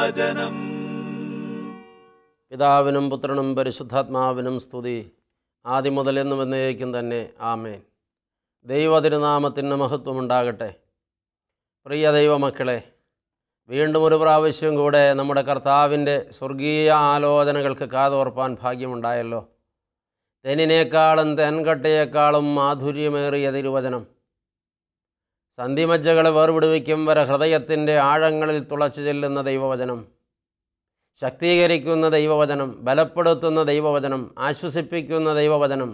തിരുവചനം പിതാവിനും പുത്രനും പരിശുദ്ധാത്മാവിനും സ്തുതി ആദ്യം മുതൽ എന്നും എന്നേക്കും തന്നെ ആമേൻ ദൈവതിരുനാമത്തിന് മഹത്വമുണ്ടാകട്ടെ പ്രിയ ദൈവമക്കളെ വീണ്ടും ഒരു പ്രാവശ്യം കൂടെ നമ്മുടെ കർത്താവിൻ്റെ സ്വർഗീയ ആലോചനകൾക്ക് കാതോർപ്പാൻ ഭാഗ്യമുണ്ടായല്ലോ തെനിനേക്കാളും തെൻകട്ടയേക്കാളും മാധുര്യമേറിയ തിരുവചനം സന്ധിമജ്ജകളെ വേർപിടുവിക്കും വരെ ഹൃദയത്തിൻ്റെ ആഴങ്ങളിൽ തുളച്ചു ചെല്ലുന്ന ദൈവവചനം ശക്തീകരിക്കുന്ന ദൈവവചനം ബലപ്പെടുത്തുന്ന ദൈവവചനം ആശ്വസിപ്പിക്കുന്ന ദൈവവചനം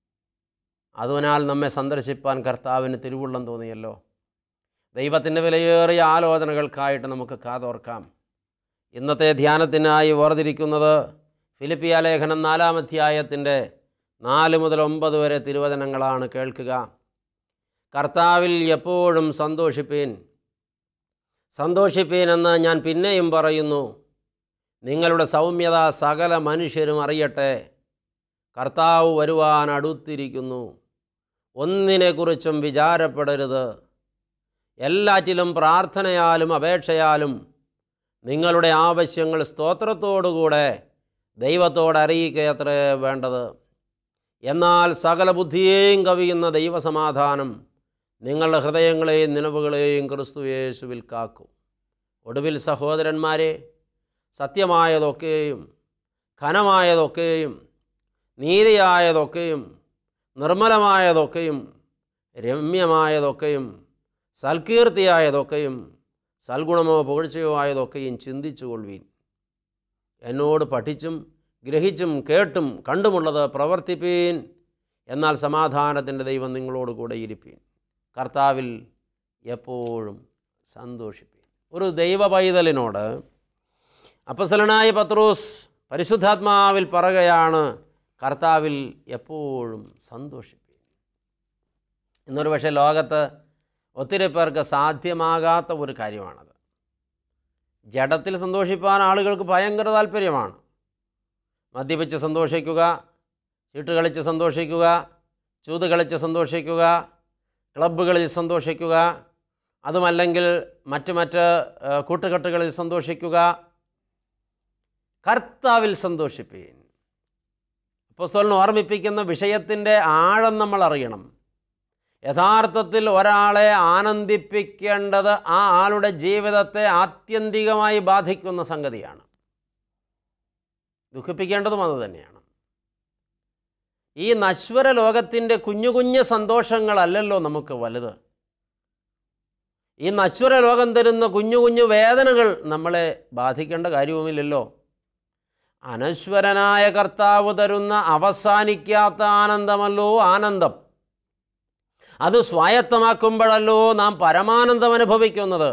അതിനാൽ നമ്മെ സന്ദർശിപ്പാൻ കർത്താവിന് തിരുവുള്ളം തോന്നിയല്ലോ ദൈവത്തിൻ്റെ വിലയേറിയ ആലോചനകൾക്കായിട്ട് നമുക്ക് കാതോർക്കാം ഇന്നത്തെ ധ്യാനത്തിനായി വേർതിരിക്കുന്നത് ഫിലിപ്പിയ ലേഖനം നാലാം അധ്യായത്തിൻ്റെ നാല് മുതൽ ഒമ്പത് വരെ തിരുവചനങ്ങളാണ് കേൾക്കുക കർത്താവിൽ എപ്പോഴും സന്തോഷിപ്പീൻ സന്തോഷിപ്പീൻ എന്ന് ഞാൻ പിന്നെയും പറയുന്നു നിങ്ങളുടെ സൗമ്യത സകല മനുഷ്യരും അറിയട്ടെ കർത്താവ് വരുവാൻ അടുത്തിരിക്കുന്നു ഒന്നിനെക്കുറിച്ചും വിചാരപ്പെടരുത് എല്ലാറ്റിലും പ്രാർത്ഥനയാലും അപേക്ഷയാലും നിങ്ങളുടെ ആവശ്യങ്ങൾ സ്തോത്രത്തോടുകൂടെ ദൈവത്തോട് അറിയിക്കയത്രേ വേണ്ടത് എന്നാൽ സകല ബുദ്ധിയെയും കവിയുന്ന ദൈവസമാധാനം നിങ്ങളുടെ ഹൃദയങ്ങളെയും നിലവുകളെയും ക്രിസ്തു യേശുവിൽ കാക്കും ഒടുവിൽ സഹോദരന്മാരെ സത്യമായതൊക്കെയും ഘനമായതൊക്കെയും നീതിയായതൊക്കെയും നിർമ്മലമായതൊക്കെയും രമ്യമായതൊക്കെയും സൽകീർത്തിയായതൊക്കെയും സൽഗുണമോ പുകഴ്ചയോ ആയതൊക്കെയും ചിന്തിച്ചു കൊള്ളുവീൻ എന്നോട് പഠിച്ചും ഗ്രഹിച്ചും കേട്ടും കണ്ടുമുള്ളത് പ്രവർത്തിപ്പീൻ എന്നാൽ സമാധാനത്തിൻ്റെ ദൈവം നിങ്ങളോട് കൂടെ ഇരിപ്പീൻ കർത്താവിൽ എപ്പോഴും സന്തോഷിപ്പീൻ ഒരു ദൈവ പൈതലിനോട് അപ്പസലനായ പത്രോസ് പരിശുദ്ധാത്മാവിൽ പറയുകയാണ് കർത്താവിൽ എപ്പോഴും സന്തോഷിപ്പീൻ ഇന്നൊരു പക്ഷേ ലോകത്ത് ഒത്തിരി പേർക്ക് സാധ്യമാകാത്ത ഒരു കാര്യമാണത് ജഡത്തിൽ സന്തോഷിപ്പാൻ ആളുകൾക്ക് ഭയങ്കര താല്പര്യമാണ് മദ്യപിച്ച് സന്തോഷിക്കുക ചീട്ട് കളിച്ച് സന്തോഷിക്കുക ചൂത് കളിച്ച് സന്തോഷിക്കുക ക്ലബ്ബുകളിൽ സന്തോഷിക്കുക അതുമല്ലെങ്കിൽ മറ്റ് മറ്റ് ഏഹ്, കൂട്ടുകെട്ടുകളിൽ സന്തോഷിക്കുക കർത്താവിൽ സന്തോഷിപ്പീൻ അപ്പോസ്തലൻ ഓർമ്മിപ്പിക്കുന്ന വിഷയത്തിൻ്റെ ആഴം നമ്മൾ അറിയണം യഥാർത്ഥത്തിൽ ഒരാളെ ആനന്ദിപ്പിക്കേണ്ടത് ആ ആളുടെ ജീവിതത്തെ ആത്യന്തികമായി ബാധിക്കുന്ന സംഗതിയാണ് ദുഃഖിപ്പിക്കേണ്ടതും അത് തന്നെയാണ് ഈ നശ്വര ലോകത്തിൻ്റെ കുഞ്ഞു കുഞ്ഞു സന്തോഷങ്ങളല്ലല്ലോ നമുക്ക് വലുത് ഈ നശ്വര ലോകം തരുന്ന കുഞ്ഞു കുഞ്ഞു വേദനകൾ നമ്മളെ ബാധിക്കേണ്ട കാര്യവുമില്ലല്ലോ അനശ്വരനായ കർത്താവ് തരുന്ന അവസാനിക്കാത്ത ആനന്ദമല്ലോ ആനന്ദം അത് സ്വായത്തമാക്കുമ്പോഴല്ലോ നാം പരമാനന്ദം അനുഭവിക്കുന്നത്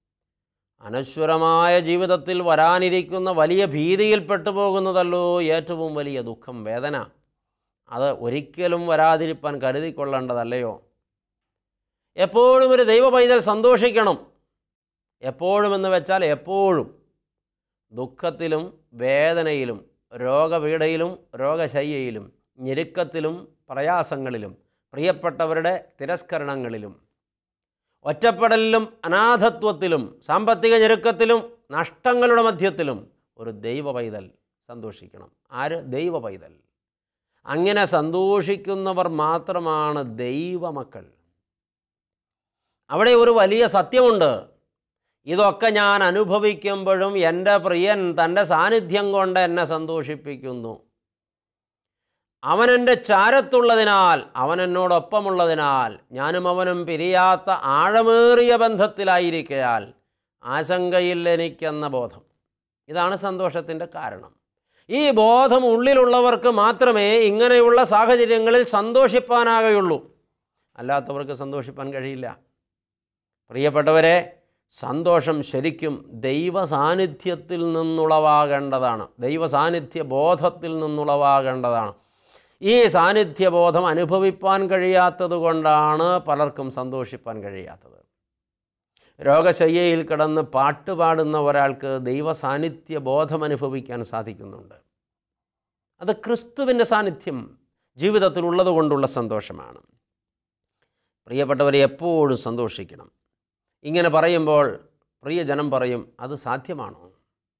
അനശ്വരമായ ജീവിതത്തിൽ വരാനിരിക്കുന്ന വലിയ ഭീതിയിൽപ്പെട്ടു പോകുന്നതല്ലോ ഏറ്റവും വലിയ ദുഃഖം വേദന അത് ഒരിക്കലും വരാതിരിപ്പാൻ കരുതിക്കൊള്ളേണ്ടതല്ലയോ എപ്പോഴും ഒരു ദൈവ പൈതൽ സന്തോഷിക്കണം എപ്പോഴും എന്ന് വെച്ചാൽ എപ്പോഴും ദുഃഖത്തിലും വേദനയിലും രോഗപീഠയിലും രോഗശയ്യയിലും ഞെരുക്കത്തിലും പ്രയാസങ്ങളിലും പ്രിയപ്പെട്ടവരുടെ തിരസ്കരണങ്ങളിലും ഒറ്റപ്പെടലിലും അനാഥത്വത്തിലും സാമ്പത്തിക ഞെരുക്കത്തിലും നഷ്ടങ്ങളുടെ മധ്യത്തിലും ഒരു ദൈവ പൈതൽ സന്തോഷിക്കണം ആര് ദൈവ പൈതൽ അങ്ങനെ സന്തോഷിക്കുന്നവർ മാത്രമാണ് ദൈവമക്കൾ അവിടെ ഒരു വലിയ സത്യമുണ്ട് ഇതൊക്കെ ഞാൻ അനുഭവിക്കുമ്പോഴും എൻ്റെ പ്രിയൻ തൻ്റെ സാന്നിധ്യം കൊണ്ട് എന്നെ സന്തോഷിപ്പിക്കുന്നു അവൻ എൻ്റെ ചാരത്തുള്ളതിനാൽ അവൻ എന്നോടൊപ്പമുള്ളതിനാൽ ഞാനും അവനും പിരിയാത്ത ആഴമേറിയ ബന്ധത്തിലായിരിക്കയാൽ ആശങ്കയില്ല എനിക്കെന്ന ബോധം ഇതാണ് സന്തോഷത്തിൻ്റെ കാരണം ഈ ബോധം ഉള്ളിലുള്ളവർക്ക് മാത്രമേ ഇങ്ങനെയുള്ള സാഹചര്യങ്ങളിൽ സന്തോഷിപ്പാനാകുകയുള്ളൂ അല്ലാത്തവർക്ക് സന്തോഷിപ്പാൻ കഴിയില്ല പ്രിയപ്പെട്ടവരെ സന്തോഷം ശരിക്കും ദൈവ സാന്നിധ്യത്തിൽ നിന്നുളവാകേണ്ടതാണ് ദൈവ സാന്നിധ്യ ബോധത്തിൽ നിന്നുളവാകേണ്ടതാണ് ഈ സാന്നിധ്യബോധം അനുഭവിപ്പാൻ കഴിയാത്തത് കൊണ്ടാണ് പലർക്കും സന്തോഷിപ്പാൻ കഴിയാത്തത് രോഗശയ്യയിൽ കിടന്ന് പാട്ട് പാടുന്ന ഒരാൾക്ക് ദൈവ സാന്നിധ്യ ബോധം അനുഭവിക്കാൻ സാധിക്കുന്നുണ്ട് അത് ക്രിസ്തുവിൻ്റെ സാന്നിധ്യം ജീവിതത്തിൽ ഉള്ളത് കൊണ്ടുള്ള സന്തോഷമാണ് പ്രിയപ്പെട്ടവരെ എപ്പോഴും സന്തോഷിക്കണം ഇങ്ങനെ പറയുമ്പോൾ പ്രിയജനം പറയും അത് സാധ്യമാണോ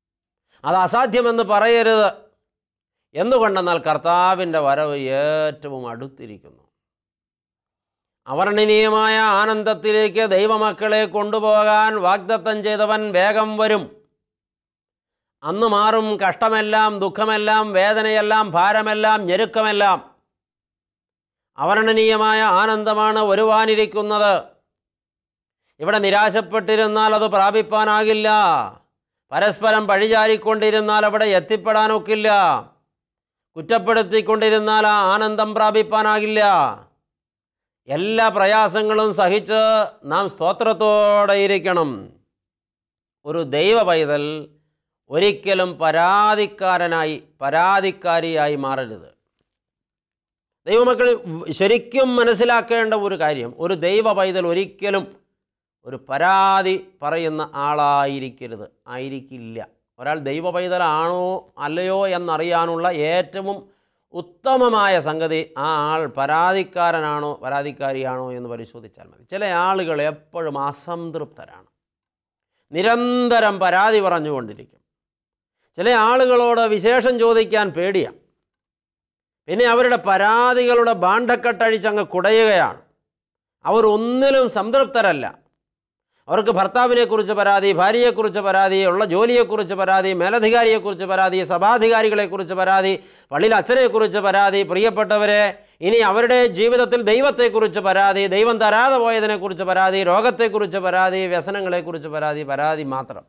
അത് അസാധ്യമെന്ന് പറയരുത് എന്തുകൊണ്ടെന്നാൽ കർത്താവിൻ്റെ വരവ് ഏറ്റവും അടുത്തിരിക്കുന്നു അവർണ്ണനീയമായ ആനന്ദത്തിലേക്ക് ദൈവമക്കളെ കൊണ്ടുപോകാൻ വാഗ്ദത്തം ചെയ്തവൻ വേഗം വരും അന്ന് മാറും കഷ്ടമെല്ലാം ദുഃഖമെല്ലാം വേദനയെല്ലാം ഭാരമെല്ലാം ഞെരുക്കമെല്ലാം അവർണ്ണനീയമായ ആനന്ദമാണ് വരുവാനിരിക്കുന്നത് ഇവിടെ നിരാശപ്പെട്ടിരുന്നാൽ അത് പ്രാപിപ്പാനാകില്ല പരസ്പരം പഴിചാരിക്കൊണ്ടിരുന്നാൽ അവിടെ എത്തിപ്പെടാനൊക്കില്ല കുറ്റപ്പെടുത്തിക്കൊണ്ടിരുന്നാൽ ആ ആനന്ദം പ്രാപിപ്പാനാകില്ല എല്ലാ പ്രയാസങ്ങളും സഹിച്ച് നാം സ്തോത്രത്തോടെ ഇരിക്കണം ഒരു ദൈവ പൈതൽ ഒരിക്കലും പരാതിക്കാരനായി പരാതിക്കാരിയായി മാറരുത് ദൈവമക്കൾ ശരിക്കും മനസ്സിലാക്കേണ്ട ഒരു കാര്യം ഒരു ദൈവ പൈതൽ ഒരിക്കലും ഒരു പരാതി പറയുന്ന ആളായിരിക്കരുത് ആയിരിക്കില്ല ഒരാൾ ദൈവ പൈതലാണോ അല്ലയോ എന്നറിയാനുള്ള ഏറ്റവും ഉത്തമമായ സംഗതി ആ ആൾ പരാതിക്കാരനാണോ പരാതിക്കാരിയാണോ എന്ന് പരിശോധിച്ചാൽ മതി ചില ആളുകൾ എപ്പോഴും അസംതൃപ്തരാണ് നിരന്തരം പരാതി പറഞ്ഞുകൊണ്ടിരിക്കും ചില ആളുകളോട് വിശേഷം ചോദിക്കാൻ പേടിയാണ് പിന്നെ അവരുടെ പരാതികളുടെ ബാണ്ടക്കെട്ടഴിച്ചങ്ങ് കുടയുകയാണ് അവർ ഒന്നിലും സംതൃപ്തരല്ല അവർക്ക് ഭർത്താവിനെക്കുറിച്ച് പരാതി ഭാര്യയെക്കുറിച്ച് പരാതി ഉള്ള ജോലിയെക്കുറിച്ച് പരാതി മേലധികാരിയെക്കുറിച്ച് പരാതി സഭാധികാരികളെക്കുറിച്ച് പരാതി പള്ളിയിൽ അച്ഛനെക്കുറിച്ച് പരാതി പ്രിയപ്പെട്ടവരെ ഇനി അവരുടെ ജീവിതത്തിൽ ദൈവത്തെക്കുറിച്ച് പരാതി ദൈവം തരാതെ പോയതിനെക്കുറിച്ച് പരാതി രോഗത്തെക്കുറിച്ച് പരാതി വ്യസനങ്ങളെക്കുറിച്ച് പരാതി പരാതി മാത്രം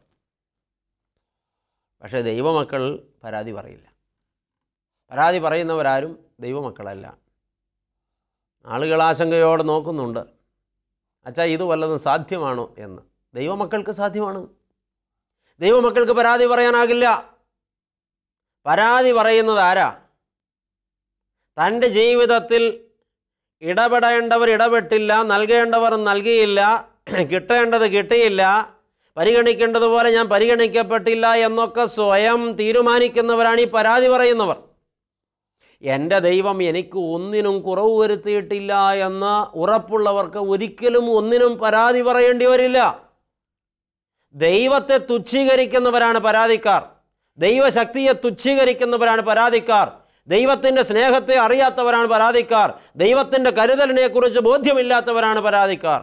പക്ഷേ ദൈവമക്കൾ പരാതി പറയില്ല പരാതി പറയുന്നവരാരും ദൈവമക്കളല്ല ആളുകൾ ആശങ്കയോടെ നോക്കുന്നുണ്ട് അച്ഛാ ഇത് വല്ലതും സാധ്യമാണോ എന്ന് ദൈവമക്കൾക്ക് സാധ്യമാണ് ദൈവമക്കൾക്ക് പരാതി പറയാനാകില്ല പരാതി പറയുന്നത് ആരാ തൻ്റെ ജീവിതത്തിൽ ഇടപെടേണ്ടവർ ഇടപെട്ടില്ല നൽകേണ്ടവർ നൽകിയില്ല കിട്ടേണ്ടത് കിട്ടിയില്ല പരിഗണിക്കേണ്ടതുപോലെ ഞാൻ പരിഗണിക്കപ്പെട്ടില്ല എന്നൊക്കെ സ്വയം തീരുമാനിക്കുന്നവരാണ് ഈ പരാതി പറയുന്നവർ എൻ്റെ ദൈവം എനിക്ക് ഒന്നിനും കുറവ് വരുത്തിയിട്ടില്ല എന്ന് ഉറപ്പുള്ളവർക്ക് ഒരിക്കലും ഒന്നിനും പരാതി പറയേണ്ടി വരില്ല ദൈവത്തെ തുച്ഛീകരിക്കുന്നവരാണ് പരാതിക്കാർ ദൈവശക്തിയെ തുച്ഛീകരിക്കുന്നവരാണ് പരാതിക്കാർ ദൈവത്തിൻ്റെ സ്നേഹത്തെ അറിയാത്തവരാണ് പരാതിക്കാർ ദൈവത്തിൻ്റെ കരുതലിനെക്കുറിച്ച് ബോധ്യമില്ലാത്തവരാണ് പരാതിക്കാർ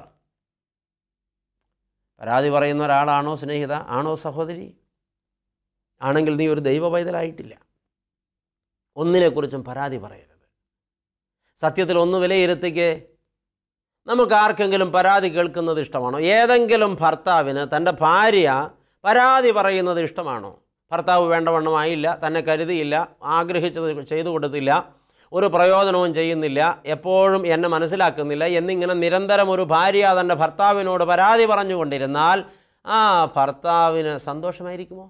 പരാതി പറയുന്ന ഒരാളാണോ സ്നേഹിത ആണോ സഹോദരി ആണെങ്കിൽ നീ ഒരു ദൈവ പൈതലായിട്ടില്ല ഒന്നിനെക്കുറിച്ചും പരാതി പറയരുത് സത്യത്തിൽ ഒന്ന് വിലയിരുത്തിക്ക് നമുക്ക് ആർക്കെങ്കിലും പരാതി കേൾക്കുന്നത് ഇഷ്ടമാണോ ഏതെങ്കിലും ഭർത്താവിന് തൻ്റെ ഭാര്യ പരാതി പറയുന്നത് ഇഷ്ടമാണോ ഭർത്താവ് വേണ്ടവണ്ണമായില്ല തന്നെ കരുതിയില്ല ആഗ്രഹിച്ചത് ചെയ്തു കൊടുത്തില്ല ഒരു പ്രയോജനവും ചെയ്യുന്നില്ല എപ്പോഴും എന്നെ മനസ്സിലാക്കുന്നില്ല എന്നിങ്ങനെ നിരന്തരം ഒരു ഭാര്യ തൻ്റെ ഭർത്താവിനോട് പരാതി പറഞ്ഞുകൊണ്ടിരുന്നാൽ ആ ഭർത്താവിന് സന്തോഷമായിരിക്കുമോ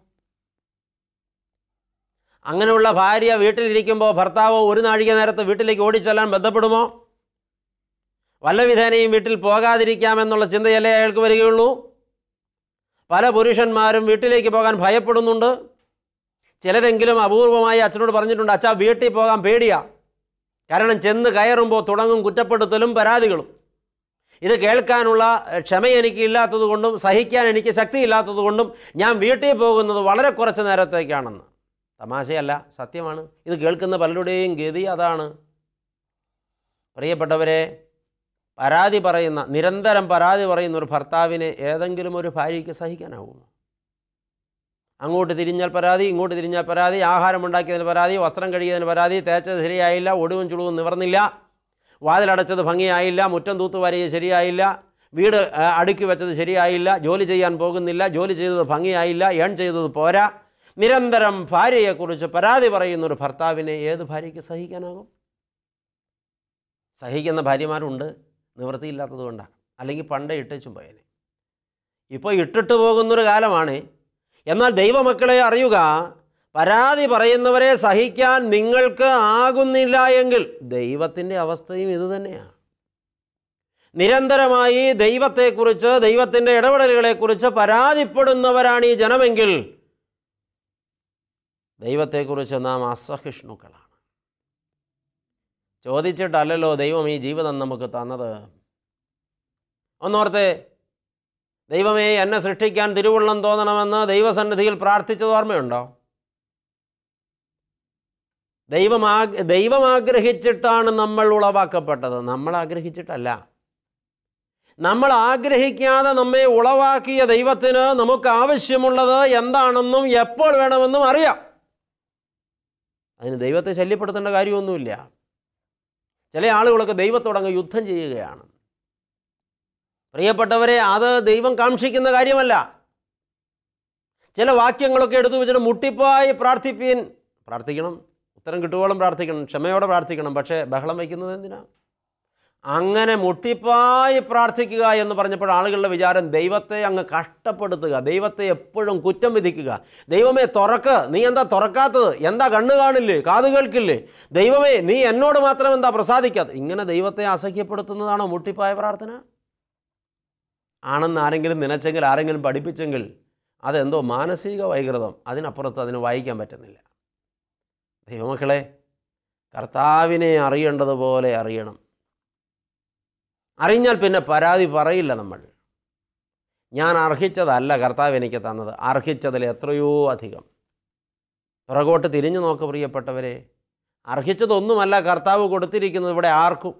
അങ്ങനെയുള്ള ഭാര്യ വീട്ടിലിരിക്കുമ്പോൾ ഭർത്താവ് ഒരു നാഴിക നേരത്ത് വീട്ടിലേക്ക് ഓടിച്ചെല്ലാൻ ബന്ധപ്പെടുമോ വല്ല വിധേനയും വീട്ടിൽ പോകാതിരിക്കാമെന്നുള്ള ചിന്തയല്ലേ അയാൾക്ക് വരികയുള്ളൂ പല പുരുഷന്മാരും വീട്ടിലേക്ക് പോകാൻ ഭയപ്പെടുന്നുണ്ട് ചിലരെങ്കിലും അപൂർവമായി അച്ഛനോട് പറഞ്ഞിട്ടുണ്ട് അച്ഛാ വീട്ടിൽ പോകാൻ പേടിയാ കാരണം ചെന്ന് കയറുമ്പോൾ തുടങ്ങും കുറ്റപ്പെടുത്തലും പരാതികളും ഇത് കേൾക്കാനുള്ള ക്ഷമ എനിക്ക് ഇല്ലാത്തത് കൊണ്ടും സഹിക്കാൻ എനിക്ക് ശക്തിയില്ലാത്തത് കൊണ്ടും ഞാൻ വീട്ടിൽ പോകുന്നത് വളരെ കുറച്ച് നേരത്തേക്കാണെന്ന് തമാശയല്ല സത്യമാണ് ഇത് കേൾക്കുന്ന പലരുടെയും ഗതി അതാണ് പ്രിയപ്പെട്ടവരെ പരാതി പറയുന്ന നിരന്തരം പരാതി പറയുന്ന ഒരു ഭർത്താവിനെ ഏതെങ്കിലും ഒരു ഭാര്യയ്ക്ക് സഹിക്കാനാവുമോ അങ്ങോട്ട് തിരിഞ്ഞാൽ പരാതി ഇങ്ങോട്ട് തിരിഞ്ഞാൽ പരാതി ആഹാരം ഉണ്ടാക്കിയതിന് പരാതി വസ്ത്രം കഴുകിയതിന് പരാതി തേച്ചത് ശരിയായില്ല ഒടുവും ചുളുവും നിവർന്നില്ല വാതിലടച്ചത് ഭംഗിയായില്ല മുറ്റം തൂത്തുവാരിയത് ശരിയായില്ല വീട് ആ, അടുക്കി വെച്ചത് ശരിയായില്ല ജോലി ചെയ്യാൻ പോകുന്നില്ല ജോലി ചെയ്തത് ഭംഗിയായില്ല ഏൺ ചെയ്തത് പോരാ നിരന്തരം ഭാര്യയെക്കുറിച്ച് പരാതി പറയുന്ന ഒരു ഭർത്താവിനെ ഏത് ഭാര്യയ്ക്ക് സഹിക്കാനാകും സഹിക്കുന്ന ഭാര്യമാരുണ്ട് നിവൃത്തിയില്ലാത്തത് കൊണ്ടാണ് അല്ലെങ്കിൽ പണ്ടേ ഇട്ടേച്ചും പോയേനെ ഇപ്പോൾ ഇട്ടിട്ട് പോകുന്നൊരു കാലമാണ് എന്നാൽ ദൈവമക്കളെ അറിയുക പരാതി പറയുന്നവരെ സഹിക്കാൻ നിങ്ങൾക്ക് ആകുന്നില്ല എങ്കിൽ ദൈവത്തിൻ്റെ അവസ്ഥയും ഇതുതന്നെയാണ് നിരന്തരമായി ദൈവത്തെക്കുറിച്ച് ദൈവത്തിൻ്റെ ഇടപെടലുകളെക്കുറിച്ച് പരാതിപ്പെടുന്നവരാണ് ഈ ജനമെങ്കിൽ ദൈവത്തെക്കുറിച്ച് നാം അസഹിഷ്ണുക്കളാണ് ചോദിച്ചിട്ടല്ലല്ലോ ദൈവം ഈ ജീവിതം നമുക്ക് തന്നത് ഒന്നോർത്തെ ദൈവമേ എന്നെ സൃഷ്ടിക്കാൻ തിരുവുള്ളം തോന്നണമെന്ന് ദൈവസന്നിധിയിൽ പ്രാർത്ഥിച്ചത് ഓർമ്മയുണ്ടോ ദൈവം ആഗ് ദൈവം ആഗ്രഹിച്ചിട്ടാണ് നമ്മൾ ഉളവാക്കപ്പെട്ടത് നമ്മൾ ആഗ്രഹിച്ചിട്ടല്ല നമ്മൾ ആഗ്രഹിക്കാതെ നമ്മെ ഉളവാക്കിയ ദൈവത്തിന് നമുക്ക് ആവശ്യമുള്ളത് എന്താണെന്നും എപ്പോൾ വേണമെന്നും അറിയാം അതിന് ദൈവത്തെ ശല്യപ്പെടുത്തേണ്ട കാര്യമൊന്നുമില്ല ചില ആളുകളൊക്കെ ദൈവത്തോടങ്ങ് യുദ്ധം ചെയ്യുകയാണ് പ്രിയപ്പെട്ടവരെ അത് ദൈവം കാക്ഷിക്കുന്ന കാര്യമല്ല ചില വാക്യങ്ങളൊക്കെ എടുത്തു വെച്ചിട്ട് മുട്ടിപ്പായി പ്രാർത്ഥിപ്പീൻ പ്രാർത്ഥിക്കണം ഉത്തരം കിട്ടുവോളം പ്രാർത്ഥിക്കണം ക്ഷമയോടെ പ്രാർത്ഥിക്കണം പക്ഷേ ബഹളം വയ്ക്കുന്നത് എന്തിനാ അങ്ങനെ മുട്ടിപ്പായി പ്രാർത്ഥിക്കുക എന്ന് പറഞ്ഞപ്പോൾ ആളുകളുടെ വിചാരം ദൈവത്തെ അങ്ങ് കഷ്ടപ്പെടുത്തുക ദൈവത്തെ എപ്പോഴും കുറ്റം വിധിക്കുക ദൈവമേ തുറക്ക് നീ എന്താ തുറക്കാത്തത് എന്താ കണ്ണു കാണില്ലേ കാത് കേൾക്കില്ലേ ദൈവമേ നീ എന്നോട് മാത്രം എന്താ പ്രസാദിക്കാത്തത് ഇങ്ങനെ ദൈവത്തെ അസഹ്യപ്പെടുത്തുന്നതാണോ മുട്ടിപ്പായ പ്രാർത്ഥന ആണെന്ന് ആരെങ്കിലും നനച്ചെങ്കിൽ ആരെങ്കിലും പഠിപ്പിച്ചെങ്കിൽ അതെന്തോ മാനസിക വൈകൃതം അതിനപ്പുറത്ത് അതിന് വായിക്കാൻ പറ്റുന്നില്ല ദൈവമക്കളെ കർത്താവിനെ അറിയേണ്ടതുപോലെ അറിയണം അറിഞ്ഞാൽ പിന്നെ പരാതി പറയില്ല നമ്മൾ ഞാൻ അർഹിച്ചതല്ല കർത്താവ് എനിക്ക് തന്നത് അർഹിച്ചതിൽ എത്രയോ അധികം പുറകോട്ട് തിരിഞ്ഞു നോക്ക് പ്രിയപ്പെട്ടവരെ അർഹിച്ചതൊന്നുമല്ല കർത്താവ് കൊടുത്തിരിക്കുന്നത് ഇവിടെ ആർക്കും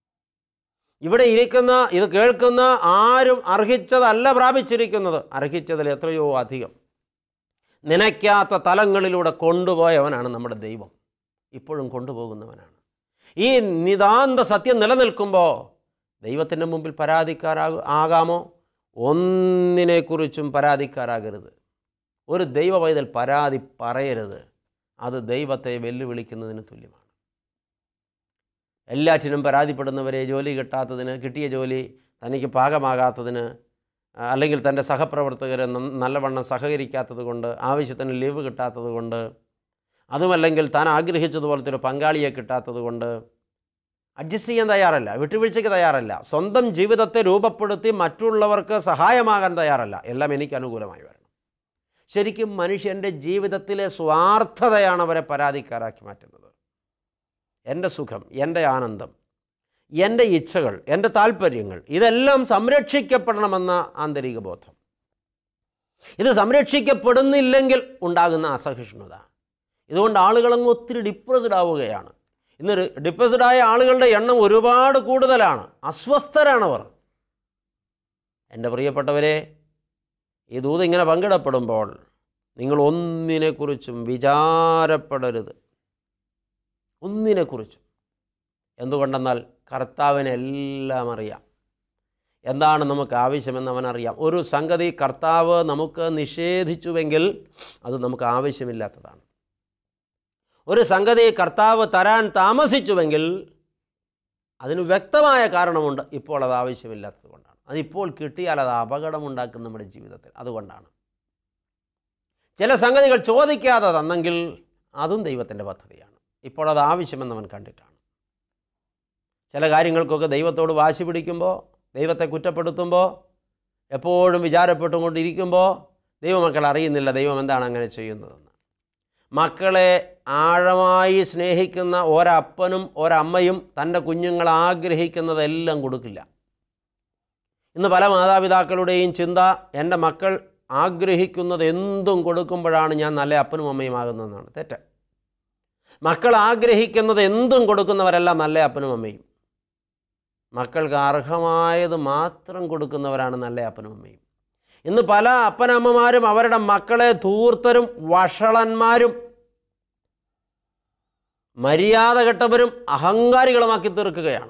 ഇവിടെ ഇരിക്കുന്ന ഇത് കേൾക്കുന്ന ആരും അർഹിച്ചതല്ല പ്രാപിച്ചിരിക്കുന്നത് അർഹിച്ചതിൽ എത്രയോ അധികം നനയ്ക്കാത്ത തലങ്ങളിലൂടെ കൊണ്ടുപോയവനാണ് നമ്മുടെ ദൈവം ഇപ്പോഴും കൊണ്ടുപോകുന്നവനാണ് ഈ നിതാന്ത സത്യം നിലനിൽക്കുമ്പോൾ ദൈവത്തിൻ്റെ മുമ്പിൽ പരാതിക്കാരാ ആകാമോ ഒന്നിനെക്കുറിച്ചും പരാതിക്കാരാകരുത് ഒരു ദൈവ പൈതൽ പരാതി പറയരുത് അത് ദൈവത്തെ വെല്ലുവിളിക്കുന്നതിന് തുല്യമാണ് എല്ലാറ്റിനും പരാതിപ്പെടുന്നവരെ ജോലി കിട്ടാത്തതിന് കിട്ടിയ ജോലി തനിക്ക് പാകമാകാത്തതിന് ആ, അല്ലെങ്കിൽ തൻ്റെ സഹപ്രവർത്തകർ നല്ലവണ്ണം സഹകരിക്കാത്തത് കൊണ്ട് ആവശ്യത്തിന് ലീവ് കിട്ടാത്തത് കൊണ്ട് അതുമല്ലെങ്കിൽ താൻ ആഗ്രഹിച്ചതുപോലത്തെ ഒരു പങ്കാളിയെ കിട്ടാത്തത് കൊണ്ട് അഡ്ജസ്റ്റ് ചെയ്യാൻ തയ്യാറല്ല വിട്ടുവീഴ്ചയ്ക്ക് തയ്യാറല്ല സ്വന്തം ജീവിതത്തെ രൂപപ്പെടുത്തി മറ്റുള്ളവർക്ക് സഹായമാകാൻ തയ്യാറല്ല എല്ലാം എനിക്ക് അനുകൂലമായി വരണം ശരിക്കും മനുഷ്യൻ്റെ ജീവിതത്തിലെ സ്വാർത്ഥതയാണ് അവരെ പരാതിക്കാരാക്കി മാറ്റുന്നത് എൻ്റെ സുഖം എൻ്റെ ആനന്ദം എൻ്റെ ഇച്ഛകൾ എൻ്റെ താല്പര്യങ്ങൾ ഇതെല്ലാം സംരക്ഷിക്കപ്പെടണമെന്ന ആന്തരിക ബോധം ഇത് സംരക്ഷിക്കപ്പെടുന്നില്ലെങ്കിൽ ഉണ്ടാകുന്ന അസഹിഷ്ണുത ഇതുകൊണ്ട് ആളുകളങ്ങ് ഒത്തിരി ഡിപ്രസ്ഡ് ആവുകയാണ് ഇന്ന് ഡിപ്രസ്ഡ് ആയ ആളുകളുടെ എണ്ണം ഒരുപാട് കൂടുതലാണ് അസ്വസ്ഥരാണവർ എൻ്റെ പ്രിയപ്പെട്ടവരെ ഈ ദൂത് ഇങ്ങനെ പങ്കിടപ്പെടുമ്പോൾ നിങ്ങൾ ഒന്നിനെക്കുറിച്ചും വിചാരപ്പെടരുത് ഒന്നിനെക്കുറിച്ചും എന്തുകൊണ്ടെന്നാൽ കർത്താവിന് എല്ലാം അറിയാം എന്താണ് നമുക്ക് ആവശ്യമെന്ന് അവനറിയാം ഒരു സംഗതി കർത്താവ് നമുക്ക് നിഷേധിച്ചുവെങ്കിൽ അത് നമുക്ക് ആവശ്യമില്ലാത്തതാണ് ഒരു സംഗതി കർത്താവ് തരാൻ താമസിച്ചുവെങ്കിൽ അതിന് വ്യക്തമായ കാരണമുണ്ട് ഇപ്പോൾ അത് ആവശ്യമില്ലാത്തത് കൊണ്ടാണ് അതിപ്പോൾ കിട്ടിയാൽ അത് അപകടമുണ്ടാക്കും നമ്മുടെ ജീവിതത്തിൽ അതുകൊണ്ടാണ് ചില സംഗതികൾ ചോദിക്കാതെ തന്നെങ്കിൽ അതും ദൈവത്തിൻ്റെ പദ്ധതിയാണ് ഇപ്പോൾ അത് ആവശ്യമെന്ന് അവൻ കണ്ടിട്ടാണ് ചില കാര്യങ്ങൾക്കൊക്കെ ദൈവത്തോട് വാശി പിടിക്കുമ്പോൾ ദൈവത്തെ കുറ്റപ്പെടുത്തുമ്പോൾ എപ്പോഴും വിചാരപ്പെട്ടുകൊണ്ടിരിക്കുമ്പോൾ ദൈവമക്കൾ അറിയുന്നില്ല ദൈവം എന്താണ് അങ്ങനെ ചെയ്യുന്നതെന്ന് മക്കളെ ആഴമായി സ്നേഹിക്കുന്ന ഒരപ്പനും ഒരമ്മയും തൻ്റെ കുഞ്ഞുങ്ങൾ ആഗ്രഹിക്കുന്നതെല്ലാം കൊടുക്കില്ല ഇന്ന് പല മാതാപിതാക്കളുടെയും ചിന്ത എൻ്റെ മക്കൾ ആഗ്രഹിക്കുന്നത് എന്തും കൊടുക്കുമ്പോഴാണ് ഞാൻ നല്ല അപ്പനും അമ്മയും ആകുന്നതെന്നാണ് തെറ്റ് മക്കൾ ആഗ്രഹിക്കുന്നത് എന്തും കൊടുക്കുന്നവരല്ല നല്ല അപ്പനും അമ്മയും മക്കൾക്ക് അർഹമായത് മാത്രം കൊടുക്കുന്നവരാണ് നല്ല അപ്പനും അമ്മയും ഇന്ന് പല അപ്പനമ്മമാരും അവരുടെ മക്കളെ ധൂർത്തരും വഷളന്മാരും മര്യാദ കെട്ടവരും അഹങ്കാരികളുമാക്കി തീർക്കുകയാണ്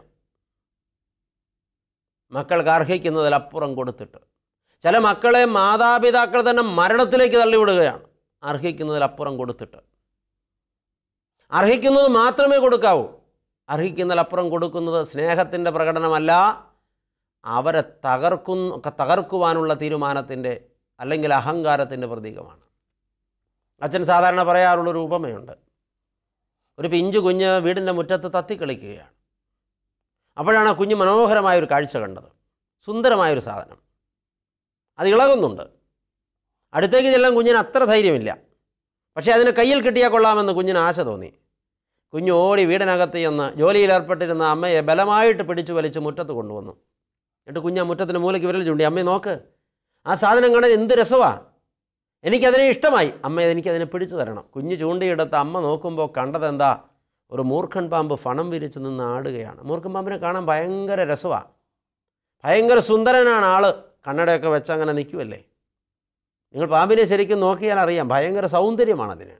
മക്കൾക്ക് അർഹിക്കുന്നതിലപ്പുറം കൊടുത്തിട്ട് ചില മക്കളെ മാതാപിതാക്കൾ തന്നെ മരണത്തിലേക്ക് തള്ളിവിടുകയാണ് അർഹിക്കുന്നതിലപ്പുറം കൊടുത്തിട്ട് അർഹിക്കുന്നത് മാത്രമേ കൊടുക്കാവൂ അർഹിക്കുന്നതിലപ്പുറം കൊടുക്കുന്നത് സ്നേഹത്തിൻ്റെ പ്രകടനമല്ല അവരെ തകർക്കുന്നു തകർക്കുവാനുള്ള തീരുമാനത്തിൻ്റെ അല്ലെങ്കിൽ അഹങ്കാരത്തിൻ്റെ പ്രതീകമാണ് അച്ഛൻ സാധാരണ പറയാറുള്ളൊരു ഉപമയുണ്ട് ഒരു പിഞ്ചു കുഞ്ഞ് വീടിൻ്റെ മുറ്റത്ത് തത്തിക്കളിക്കുകയാണ് അപ്പോഴാണ് ആ കുഞ്ഞ് മനോഹരമായ ഒരു കാഴ്ച കണ്ടത് സുന്ദരമായൊരു സാധനം അത് ഇളകുന്നുണ്ട് അടുത്തേക്ക് ചെല്ലാൻ കുഞ്ഞിന് അത്ര ധൈര്യമില്ല പക്ഷേ അതിന് കയ്യിൽ കിട്ടിയാൽ കൊള്ളാമെന്ന് കുഞ്ഞിന് ആശ തോന്നി കുഞ്ഞ് ഓടി വീടിനകത്ത് ചെന്ന് ജോലിയിൽ ഏർപ്പെട്ടിരുന്ന അമ്മയെ ബലമായിട്ട് പിടിച്ചു വലിച്ച് മുറ്റത്ത് കൊണ്ടുവന്നു എന്നിട്ട് കുഞ്ഞ് ആ മുറ്റത്തിന് മൂലയ്ക്ക് വിരൽ ചൂണ്ടി അമ്മയെ നോക്ക് ആ സാധനം കാണാൻ എന്ത് രസമാണ് എനിക്കതിനെ ഇഷ്ടമായി അമ്മ എനിക്കതിനെ പിടിച്ചു തരണം കുഞ്ഞ് ചൂണ്ടിയെടുത്ത് അമ്മ നോക്കുമ്പോൾ കണ്ടതെന്താ ഒരു മൂർഖൻ പാമ്പ് ഫണം വിരിച്ച് നിന്ന് ആടുകയാണ് മൂർഖൻ പാമ്പിനെ കാണാൻ ഭയങ്കര രസമാണ് ഭയങ്കര സുന്ദരനാണ് ആള് കണ്ണടയൊക്കെ വെച്ച് അങ്ങനെ നിൽക്കുമല്ലേ നിങ്ങൾ പാമ്പിനെ ശരിക്കും നോക്കിയാൽ അറിയാം ഭയങ്കര സൗന്ദര്യമാണ് അതിന്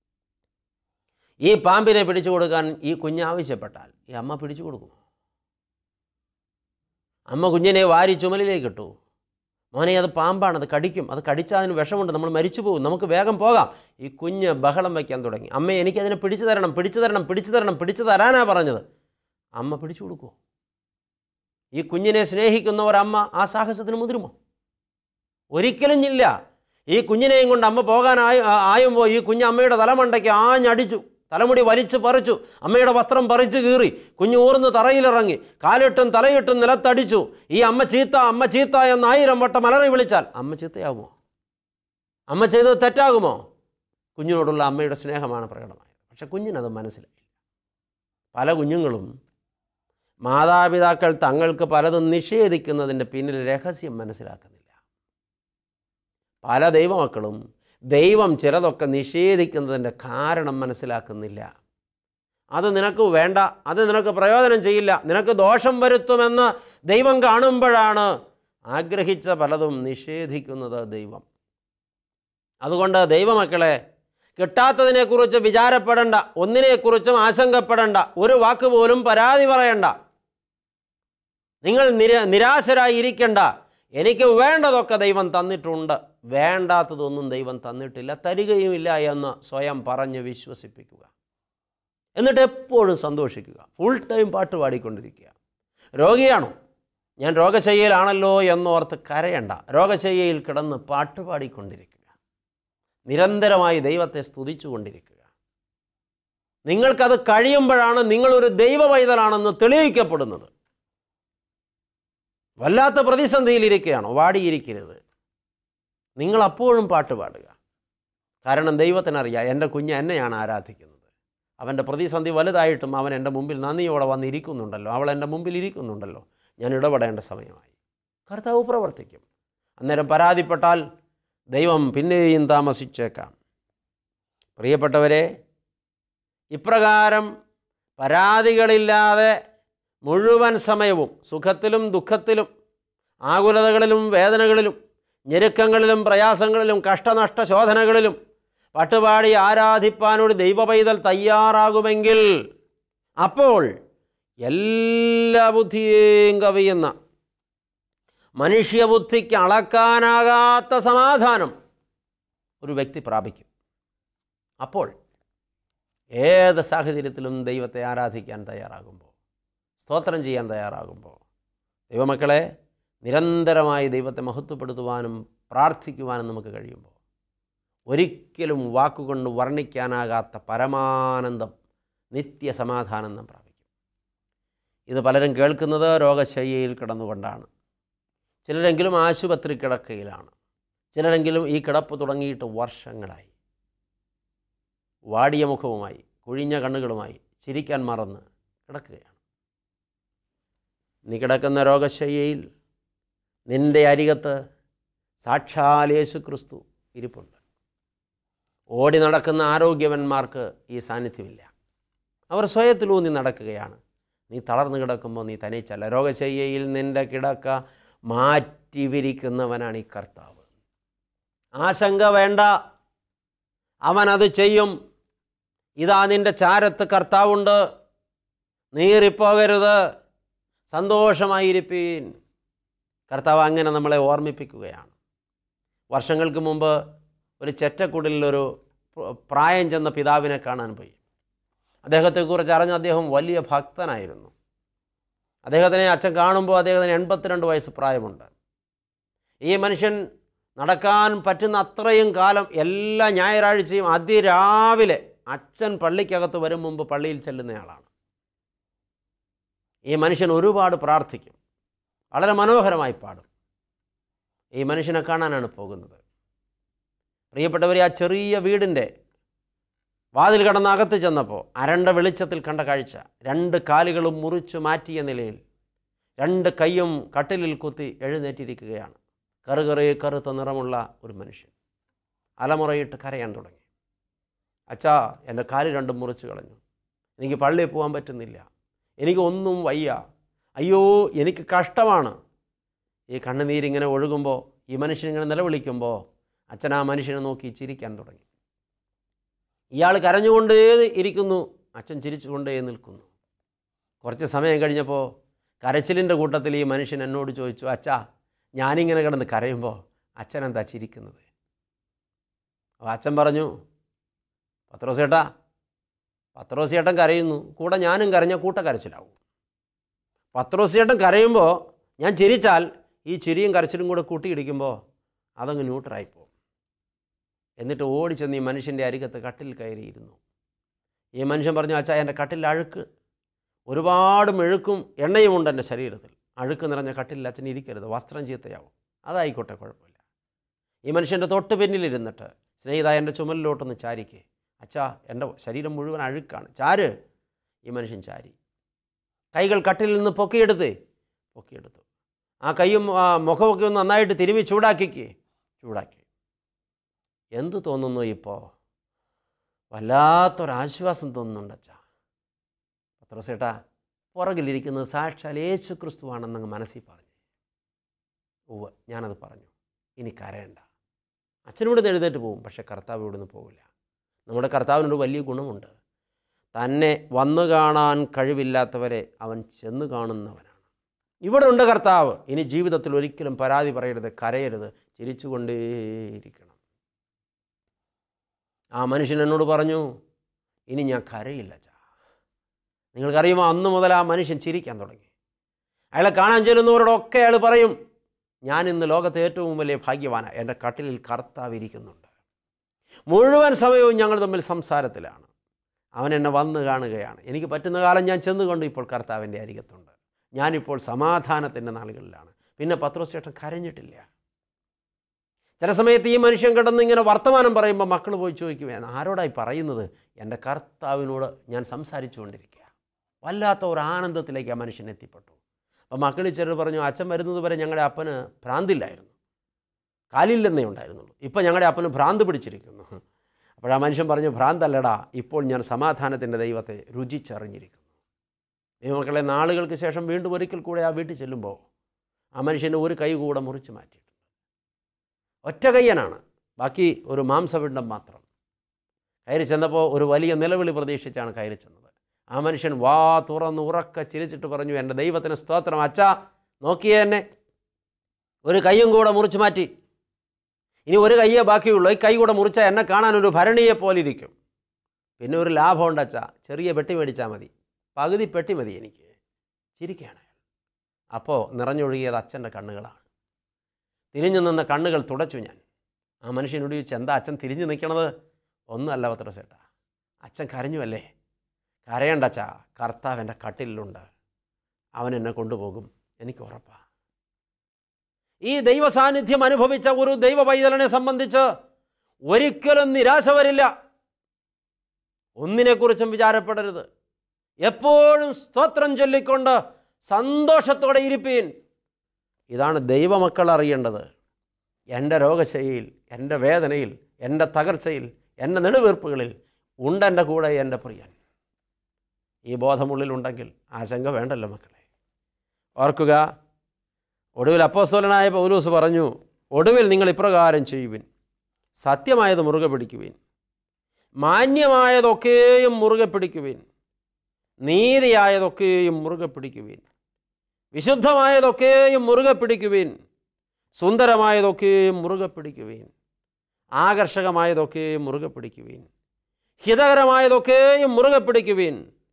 ഈ പാമ്പിനെ പിടിച്ചു കൊടുക്കാൻ ഈ കുഞ്ഞ് ആവശ്യപ്പെട്ടാൽ ഈ അമ്മ പിടിച്ചു കൊടുക്കും അമ്മ കുഞ്ഞിനെ വാരി ചുമലിലേക്ക് ഇട്ടു മോനെ അത് പാമ്പാണ് അത് കടിക്കും അത് കടിച്ചാൽ അതിന് വിഷമുണ്ട് നമ്മൾ മരിച്ചു പോകും നമുക്ക് വേഗം പോകാം ഈ കുഞ്ഞ് ബഹളം വയ്ക്കാൻ തുടങ്ങി അമ്മ എനിക്കതിനെ പിടിച്ചു തരണം പിടിച്ചു തരണം പിടിച്ചു തരണം പിടിച്ചു തരാനാ പറഞ്ഞത് അമ്മ പിടിച്ചു കൊടുക്കുമോ ഈ കുഞ്ഞിനെ സ്നേഹിക്കുന്ന ഒരമ്മ ആ സാഹസത്തിന് മുതിരുമോ ഒരിക്കലും ഇല്ല ഈ കുഞ്ഞിനെയും കൊണ്ട് അമ്മ പോകാനായി ആയുമ്പോൾ ഈ കുഞ്ഞ് അമ്മയുടെ തലമണ്ടയ്ക്ക് ആഞ്ഞടിച്ചു തലമുടി വലിച്ചു പറിച്ചു അമ്മയുടെ വസ്ത്രം പറിച്ചു കീറി കുഞ്ഞ് ഊർന്ന് തറയിലിറങ്ങി കാലിട്ടും തലയിട്ടും നിലത്തടിച്ചു ഈ അമ്മ ചീത്ത അമ്മ ചീത്ത എന്ന് ആയിരം വട്ടം അലറി വിളിച്ചാൽ അമ്മ ചീത്തയാകുമോ അമ്മ ചെയ്തത് തെറ്റാകുമോ കുഞ്ഞിനോടുള്ള അമ്മയുടെ സ്നേഹമാണ് പ്രകടമായത് പക്ഷെ കുഞ്ഞിനത് മനസ്സിലായില്ല പല കുഞ്ഞുങ്ങളും മാതാപിതാക്കൾ തങ്ങൾക്ക് പലതും നിഷേധിക്കുന്നതിൻ്റെ പിന്നിൽ രഹസ്യം മനസ്സിലാക്കുന്നില്ല പല ദൈവമക്കളും ദൈവം ചിലതൊക്കെ നിഷേധിക്കുന്നതിൻ്റെ കാരണം മനസ്സിലാക്കുന്നില്ല അത് നിനക്ക് വേണ്ട അത് നിനക്ക് പ്രയോജനം ചെയ്യില്ല നിനക്ക് ദോഷം വരുത്തുമെന്ന് ദൈവം കാണുമ്പോഴാണ് ആഗ്രഹിച്ച പലതും നിഷേധിക്കുന്നത് ദൈവം അതുകൊണ്ട് ദൈവമക്കളെ കിട്ടാത്തതിനെക്കുറിച്ച് വിചാരപ്പെടേണ്ട ഒന്നിനെക്കുറിച്ചും ആശങ്കപ്പെടേണ്ട ഒരു വാക്ക് പോലും പരാതി പറയണ്ട നിങ്ങൾ നിര നിരാശരായി ഇരിക്കണ്ട എനിക്ക് വേണ്ടതൊക്കെ ദൈവം തന്നിട്ടുണ്ട് വേണ്ടാത്തതൊന്നും ദൈവം തന്നിട്ടില്ല തരികയുമില്ല എന്ന് സ്വയം പറഞ്ഞ് വിശ്വസിപ്പിക്കുക എന്നിട്ട് എപ്പോഴും സന്തോഷിക്കുക ഫുൾ ടൈം പാട്ട് പാടിക്കൊണ്ടിരിക്കുക രോഗിയാണോ ഞാൻ രോഗശയ്യയിലാണല്ലോ എന്നോർത്ത് കരയണ്ട രോഗശയ്യയിൽ കിടന്ന് പാട്ട് പാടിക്കൊണ്ടിരിക്കുക നിരന്തരമായി ദൈവത്തെ സ്തുതിച്ചുകൊണ്ടിരിക്കുക നിങ്ങൾക്കത് കഴിയുമ്പോഴാണ് നിങ്ങളൊരു ദൈവ പൈതലാണെന്ന് തെളിയിക്കപ്പെടുന്നത് വല്ലാത്ത പ്രതിസന്ധിയിലിരിക്കുകയാണോ വാടിയിരിക്കരുത് നിങ്ങൾ അപ്പോഴും പാട്ട് പാടുക കാരണം ദൈവത്തിനറിയാം എൻ്റെ കുഞ്ഞ് എന്നെയാണ് ആരാധിക്കുന്നത് അവൻ്റെ പ്രതിസന്ധി വലുതായിട്ടും അവൻ എൻ്റെ മുമ്പിൽ നന്ദിയോടെ വന്നിരിക്കുന്നുണ്ടല്ലോ അവൾ എൻ്റെ മുമ്പിൽ ഇരിക്കുന്നുണ്ടല്ലോ ഞാൻ ഇടപെടേണ്ട സമയമായി കർത്താവ് പ്രവർത്തിക്കും അന്നേരം പരാതിപ്പെട്ടാൽ ദൈവം പിന്നെയും താമസിച്ചേക്കാം പ്രിയപ്പെട്ടവരെ ഇപ്രകാരം പരാതികളില്ലാതെ മുഴുവൻ സമയവും സുഖത്തിലും ദുഃഖത്തിലും ആകുലതകളിലും വേദനകളിലും ഞെരുക്കങ്ങളിലും പ്രയാസങ്ങളിലും കഷ്ടനഷ്ട ശോധനകളിലും പട്ടുപാടി ആരാധിപ്പാനൊരു ദൈവപൈതൽ തയ്യാറാകുമെങ്കിൽ അപ്പോൾ എല്ലാ ബുദ്ധിയെയും കവിയുന്ന മനുഷ്യബുദ്ധിക്ക് അളക്കാനാകാത്ത സമാധാനം ഒരു വ്യക്തി പ്രാപിക്കും അപ്പോൾ ഏത് സാഹചര്യത്തിലും ദൈവത്തെ ആരാധിക്കാൻ തയ്യാറാകുമ്പോൾ സ്തോത്രം ചെയ്യാൻ തയ്യാറാകുമ്പോൾ ദൈവമക്കളെ നിരന്തരമായി ദൈവത്തെ മഹത്വപ്പെടുത്തുവാനും പ്രാർത്ഥിക്കുവാനും നമുക്ക് കഴിയുമ്പോൾ ഒരിക്കലും വാക്കുകൊണ്ട് വർണ്ണിക്കാനാകാത്ത പരമാനന്ദം നിത്യസമാധാനം നാം പ്രാപിക്കും ഇത് പലരും കേൾക്കുന്നത് രോഗശയ്യയിൽ കിടന്നുകൊണ്ടാണ് ചിലരെങ്കിലും ആശുപത്രി കിടക്കയിലാണ് ചിലരെങ്കിലും ഈ കിടപ്പ് തുടങ്ങിയിട്ട് വർഷങ്ങളായി വാടിയ മുഖവുമായി കുഴിഞ്ഞ കണ്ണുകളുമായി ചിരിക്കാൻ മറന്ന് കിടക്കുകയാണ് നീ കിടക്കുന്ന രോഗശയ്യയിൽ നിൻ്റെ അരികത്ത് സാക്ഷാൽ യേശു ക്രിസ്തു ഇരിപ്പുണ്ട് ഓടി നടക്കുന്ന ആരോഗ്യവന്മാർക്ക് ഈ സാന്നിധ്യമില്ല അവർ സ്വയത്തിലൂന്നി നടക്കുകയാണ് നീ തളർന്നു കിടക്കുമ്പോൾ നീ തനിച്ചല്ല രോഗശയ്യയിൽ നിൻ്റെ കിടക്ക മാറ്റി വിരിക്കുന്നവനാണ് ഈ കർത്താവ് ആശങ്ക വേണ്ട അവനത് ചെയ്യും ഇതാ നിൻ്റെ ചാരത്ത് കർത്താവുണ്ട് നീറിപ്പോകരുത് സന്തോഷമായിരിപ്പീൻ കർത്താവ് അങ്ങനെ നമ്മളെ ഓർമ്മിപ്പിക്കുകയാണ് വർഷങ്ങൾക്ക് മുമ്പ് ഒരു ചെറ്റക്കുടിലിൽ ഒരു പ്രായം ചെന്ന പിതാവിനെ കാണാൻ പോയി അദ്ദേഹത്തെക്കുറിച്ച് അറിഞ്ഞ അദ്ദേഹം വലിയ ഭക്തനായിരുന്നു അദ്ദേഹത്തിനെ അച്ഛൻ കാണുമ്പോൾ അദ്ദേഹത്തിന് എൺപത്തിരണ്ട് വയസ്സ് പ്രായമുണ്ട് ഈ മനുഷ്യൻ നടക്കാൻ പറ്റുന്ന അത്രയും കാലം എല്ലാ ഞായറാഴ്ചയും അതിരാവിലെ അച്ഛൻ പള്ളിക്കകത്ത് വരും മുമ്പ് പള്ളിയിൽ ചെല്ലുന്നയാളാണ് ഈ മനുഷ്യൻ ഒരുപാട് പ്രാർത്ഥിക്കും വളരെ മനോഹരമായി പാടും ഈ മനുഷ്യനെ കാണാനാണ് പോകുന്നത് പ്രിയപ്പെട്ടവരെ ആ ചെറിയ വീടിൻ്റെ വാതിൽ കടന്ന് അകത്ത് ചെന്നപ്പോൾ അരണ്ട വെളിച്ചത്തിൽ കണ്ട കാഴ്ച രണ്ട് കാലുകളും മുറിച്ചു മാറ്റിയ നിലയിൽ രണ്ട് കൈയും കട്ടിലിൽ കുത്തി എഴുന്നേറ്റിരിക്കുകയാണ് കറുകറയെ കറുത്ത നിറമുള്ള ഒരു മനുഷ്യൻ അലമുറയിട്ട് കരയാൻ തുടങ്ങി അച്ഛാ എൻ്റെ കാല് രണ്ടും മുറിച്ച് കളഞ്ഞു എനിക്ക് പള്ളിയിൽ പോകാൻ പറ്റുന്നില്ല എനിക്ക് ഒന്നും വയ്യ അയ്യോ എനിക്ക് കഷ്ടമാണ് ഈ കണ്ണുനീരിങ്ങനെ ഒഴുകുമ്പോൾ ഈ മനുഷ്യനിങ്ങനെ നിലവിളിക്കുമ്പോൾ അച്ഛൻ ആ മനുഷ്യനെ നോക്കി ചിരിക്കാൻ തുടങ്ങി ഇയാൾ കരഞ്ഞുകൊണ്ടേ ഇരിക്കുന്നു അച്ഛൻ ചിരിച്ചുകൊണ്ടേ നിൽക്കുന്നു കുറച്ച് സമയം കഴിഞ്ഞപ്പോൾ കരച്ചിലിൻ്റെ കൂട്ടത്തിൽ ഈ മനുഷ്യൻ എന്നോട് ചോദിച്ചു അച്ഛാ ഞാനിങ്ങനെ കിടന്ന് കരയുമ്പോൾ അച്ഛൻ എന്താ ചിരിക്കുന്നത് അപ്പോൾ അച്ഛൻ പറഞ്ഞു പത്രോസേട്ടാ പത്രോസേട്ടൻ കരയുന്നു കൂടെ ഞാനും കരഞ്ഞ കൂട്ട കരച്ചിലാവും പത്രോസേട്ടൻ കരയുമ്പോൾ ഞാൻ ചിരിച്ചാൽ ഈ ചിരിയും കരച്ചിലും കൂടെ കൂട്ടിയിടിക്കുമ്പോൾ അതങ്ങ് ന്യൂട്രായിപ്പോവും എന്നിട്ട് ഓടിച്ചെന്ന് ഈ മനുഷ്യൻ്റെ അരികത്ത് കട്ടിൽ കയറിയിരുന്നു ഈ മനുഷ്യൻ പറഞ്ഞു അച്ഛാ എൻ്റെ കട്ടിൽ അഴുക്ക് ഒരുപാട് മെഴുക്കും എണ്ണയും ഉണ്ട് എൻ്റെ ശരീരത്തിൽ അഴുക്ക് നിറഞ്ഞ കട്ടിലിൽ അച്ഛൻ ഇരിക്കരുത് വസ്ത്രം ചീത്തയാവും അതായിക്കോട്ടെ കുഴപ്പമില്ല ഈ മനുഷ്യൻ്റെ തൊട്ട് പിന്നിലിരുന്നിട്ട് സ്നേഹിത എൻ്റെ ചുമലിലോട്ടൊന്ന് ചാരിക്കേ അച്ഛാ എൻ്റെ ശരീരം മുഴുവൻ അഴുക്കാണ് ചാര് ഈ മനുഷ്യൻ ചാരി കൈകൾ കട്ടിലിൽ നിന്ന് പൊക്കിയെടുത്ത് പൊക്കിയെടുത്തു ആ കൈയും ആ മുഖമൊക്കെ ഒന്ന് നന്നായിട്ട് തിരുമ്മി ചൂടാക്കിക്ക് ചൂടാക്കി എന്തു തോന്നുന്നു ഇപ്പോൾ വല്ലാത്തൊരാശ്വാസം തോന്നുന്നുണ്ട് അച്ഛാ പത്രസേട്ടാ പുറകിലിരിക്കുന്നത് സാക്ഷാൽ യേശു ക്രിസ്തുവാണെന്നങ്ങ് മനസ്സിൽ പറഞ്ഞു ഉവ്വ് ഞാനത് പറഞ്ഞു ഇനി കരയണ്ട അച്ഛനിവിടെ എഴുന്നേറ്റ് പോകും പക്ഷേ കർത്താവ് ഇവിടുന്ന് പോകില്ല നമ്മുടെ കർത്താവിനൊരു വലിയ ഗുണമുണ്ട് തന്നെ വന്നു കാണാൻ കഴിവില്ലാത്തവരെ അവൻ ചെന്ന് കാണുന്നവനാണ് ഇവിടെ ഉണ്ട് കർത്താവ് ഇനി ജീവിതത്തിൽ ഒരിക്കലും പരാതി പറയരുത് കരയരുത് ചിരിച്ചുകൊണ്ടേയിരിക്കണം ആ മനുഷ്യൻ എന്നോട് പറഞ്ഞു ഇനി ഞാൻ കരയില്ല ചാ നിങ്ങൾക്കറിയുമോ അന്ന് മുതൽ ആ മനുഷ്യൻ ചിരിക്കാൻ തുടങ്ങി അയാളെ കാണാൻ ചെല്ലുന്നവരോടൊക്കെ അയാൾ പറയും ഞാൻ ഇന്ന് ലോകത്തെ ഏറ്റവും വലിയ ഭാഗ്യവാനാണ് എൻ്റെ കട്ടിലിൽ കർത്താവ് ഇരിക്കുന്നുണ്ട് മുഴുവൻ സമയവും ഞങ്ങൾ തമ്മിൽ സംസാരത്തിലാണ് അവൻ എന്നെ വന്ന് കാണുകയാണ് എനിക്ക് പറ്റുന്ന കാലം ഞാൻ ചെന്നുകൊണ്ട് ഇപ്പോൾ കർത്താവിൻ്റെ അരികത്തുണ്ട് ഞാനിപ്പോൾ സമാധാനത്തിൻ്റെ നാളുകളിലാണ് പിന്നെ പത്രോസേട്ടൻ കരഞ്ഞിട്ടില്ല ചില സമയത്ത് ഈ മനുഷ്യൻ കിടന്ന് ഇങ്ങനെ വർത്തമാനം പറയുമ്പോൾ മക്കൾ പോയി ചോദിക്കുകയാണ് ആരോടായി പറയുന്നത് എൻ്റെ കർത്താവിനോട് ഞാൻ സംസാരിച്ചുകൊണ്ടിരിക്കുക വല്ലാത്ത ഒരു ആനന്ദത്തിലേക്ക് ആ മനുഷ്യൻ എത്തിപ്പെട്ടു അപ്പോൾ മക്കളിൽ ചിലർ പറഞ്ഞു അച്ഛൻ വരുന്നത് വരെ ഞങ്ങളുടെ അപ്പന് ഭ്രാന്തില്ലായിരുന്നു കാലില്ലെന്നേ ഉണ്ടായിരുന്നുള്ളൂ ഇപ്പോൾ ഞങ്ങളുടെ അപ്പന് ഭ്രാന്ത് പിടിച്ചിരിക്കുന്നു അപ്പോൾ ആ മനുഷ്യൻ പറഞ്ഞു ഭ്രാന്തല്ലടാ ഇപ്പോൾ ഞാൻ സമാധാനത്തിൻ്റെ ദൈവത്തെ രുചിച്ചറിഞ്ഞിരിക്കുന്നു ദൈവമക്കളെ നാളുകൾക്ക് ശേഷം വീണ്ടും ഒരിക്കൽ കൂടെ ആ വീട്ടിൽ ചെല്ലുമ്പോൾ ആ മനുഷ്യൻ്റെ ഒരു കൈ കൂടെ മുറിച്ച് മാറ്റിയിട്ടുണ്ട് ഒറ്റ കയ്യനാണ് ബാക്കി ഒരു മാംസപിണ്ഡം മാത്രം കയറി ചെന്നപ്പോൾ ഒരു വലിയ നിലവിളി പ്രതീക്ഷിച്ചാണ് കയറി ചെന്നത് ആ മനുഷ്യൻ വാ തുറന്ന് ഉറക്ക ചിരിച്ചിട്ട് പറഞ്ഞു എൻ്റെ ദൈവത്തിന് സ്തോത്രം അച്ഛാ നോക്കിയേ എന്നെ ഒരു കൈയും കൂടെ മുറിച്ച് മാറ്റി ഇനി ഒരു കയ്യേ ബാക്കിയുള്ളൂ ഈ കൈ കൂടെ മുറിച്ചാൽ എന്നെ കാണാൻ ഒരു ഭരണിയെ പോലെ ഇരിക്കും പിന്നെ ഒരു ലാഭമുണ്ട് അച്ഛാ ചെറിയ പെട്ടി മേടിച്ചാൽ മതി പകുതി പെട്ടി മതി എനിക്ക് ചിരിക്കുകയാണ് അയാൾ അപ്പോൾ നിറഞ്ഞൊഴുകിയത് അച്ഛൻ്റെ കണ്ണുകളാണ് തിരിഞ്ഞു നിന്ന കണ്ണുകൾ തുടച്ചു ഞാൻ ആ മനുഷ്യനോട് ചോദിച്ചു എന്താ അച്ഛൻ തിരിഞ്ഞു നിൽക്കണത് ഒന്നുമല്ല പത്രസേട്ടാ അച്ഛൻ കരഞ്ഞുവല്ലേ കരയണ്ട അച്ഛാ കർത്താവ് എൻ്റെ കട്ടിലുണ്ട് അവൻ എന്നെ കൊണ്ടുപോകും എനിക്ക് ഉറപ്പാണ് ഈ ദൈവ സാന്നിധ്യം അനുഭവിച്ച ഒരു ദൈവ പൈതലിനെ സംബന്ധിച്ച് ഒരിക്കലും നിരാശ വരില്ല ഒന്നിനെക്കുറിച്ചും വിചാരപ്പെടരുത് എപ്പോഴും സ്തോത്രം ചൊല്ലിക്കൊണ്ട് സന്തോഷത്തോടെ ഇരിപ്പീൻ ഇതാണ് ദൈവമക്കൾ അറിയേണ്ടത് എൻ്റെ രോഗശൈലിയിൽ എൻ്റെ വേദനയിൽ എൻ്റെ തകർച്ചയിൽ എൻ്റെ നെടുവീർപ്പുകളിൽ ഉണ്ടെൻ്റെ കൂടെ എൻ്റെ പ്രിയൻ ഈ ബോധമുള്ളിലുണ്ടെങ്കിൽ ആശങ്ക വേണ്ടല്ലോ മക്കളെ ഓർക്കുക ഒടുവിൽ അപ്പോസ്തലനായ പൗലൂസ് പറഞ്ഞു ഒടുവിൽ നിങ്ങൾ ഇപ്രകാരം ചെയ്യുവിൻ സത്യമായത് മുറുകെ പിടിക്കുവിൻ മാന്യമായതൊക്കെയും മുറുകെ പിടിക്കുവിൻ നീതിയായതൊക്കെയും മുറുകെ പിടിക്കുവിൻ വിശുദ്ധമായതൊക്കെയും മുറുകെ പിടിക്കുവിൻ സുന്ദരമായതൊക്കെയും മുറുകെ പിടിക്കുവിൻ ആകർഷകമായതൊക്കെയും മുറുകെ പിടിക്കുവിൻ ഹിതകരമായതൊക്കെയും മുറുകെ പിടിക്കുവിൻ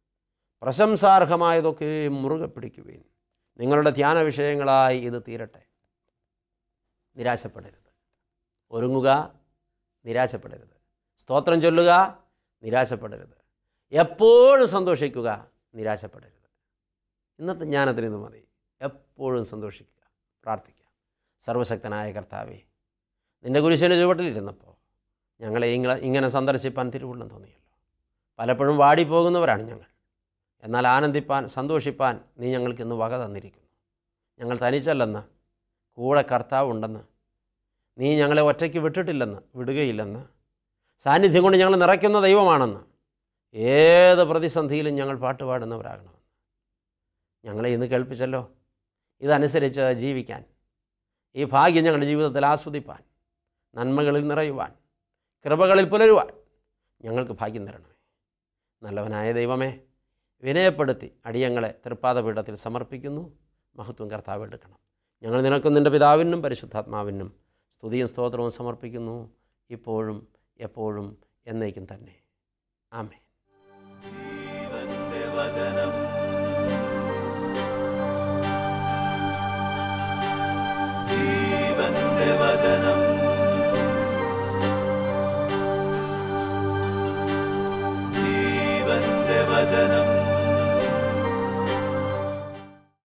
പ്രശംസാർഹമായതൊക്കെയും മുറുകെ പിടിക്കുവിൻ നിങ്ങളുടെ ധ്യാന വിഷയങ്ങളായി ഇത് തീരട്ടെ നിരാശപ്പെടരുത് ഒരുങ്ങുക നിരാശപ്പെടരുത് സ്തോത്രം ചൊല്ലുക നിരാശപ്പെടരുത് എപ്പോഴും സന്തോഷിക്കുക നിരാശപ്പെടരുത് ഇന്നത്തെ ജ്ഞാനത്തിന് ഇത് മതി എപ്പോഴും സന്തോഷിക്കുക പ്രാർത്ഥിക്കുക സർവശക്തനായ കർത്താവേ നിൻ്റെ കുരിശിൻ്റെ ചുവട്ടിലിരുന്നപ്പോൾ ഞങ്ങളെ ഇങ്ങനെ ഇങ്ങനെ സന്ദർശിപ്പാൻ തിരുവുള്ളം തോന്നിയല്ലോ പലപ്പോഴും വാടിപ്പോകുന്നവരാണ് ഞങ്ങൾ എന്നാൽ ആനന്ദിപ്പാൻ സന്തോഷിപ്പാൻ നീ ഞങ്ങൾക്ക് ഇന്ന് വക തന്നിരിക്കുന്നു ഞങ്ങൾ തനിച്ചല്ലെന്ന് കൂടെ കർത്താവ് ഉണ്ടെന്ന് നീ ഞങ്ങളെ ഒറ്റയ്ക്ക് വിട്ടിട്ടില്ലെന്ന് വിടുകയില്ലെന്ന് സാന്നിധ്യം കൊണ്ട് ഞങ്ങൾ നിറയ്ക്കുന്ന ദൈവമാണെന്ന് ഏത് പ്രതിസന്ധിയിലും ഞങ്ങൾ പാട്ടുപാടുന്നവരാകണമെന്ന് ഞങ്ങളെ ഇന്ന് കേൾപ്പിച്ചല്ലോ ഇതനുസരിച്ച് ജീവിക്കാൻ ഈ ഭാഗ്യം ഞങ്ങളുടെ ജീവിതത്തിൽ ആസ്വദിപ്പാൻ നന്മകളിൽ നിറയുവാൻ കൃപകളിൽ പുലരുവാൻ ഞങ്ങൾക്ക് ഭാഗ്യം തരണമേ നല്ലവനായ ദൈവമേ വിനയപ്പെടുത്തി അടിയങ്ങളെ തൃപ്പാദപീഠത്തിൽ സമർപ്പിക്കുന്നു മഹത്വം കർത്താവ് എടുക്കണം ഞങ്ങൾ നിനക്കും നിൻ്റെ പിതാവിനും പരിശുദ്ധാത്മാവിനും സ്തുതിയും സ്തോത്രവും സമർപ്പിക്കുന്നു ഇപ്പോഴും എപ്പോഴും എന്നേക്കും തന്നെ ആമേ ജീവന്റെ വചനം ജീവന്റെ വചനം ജീവന്റെ വചനം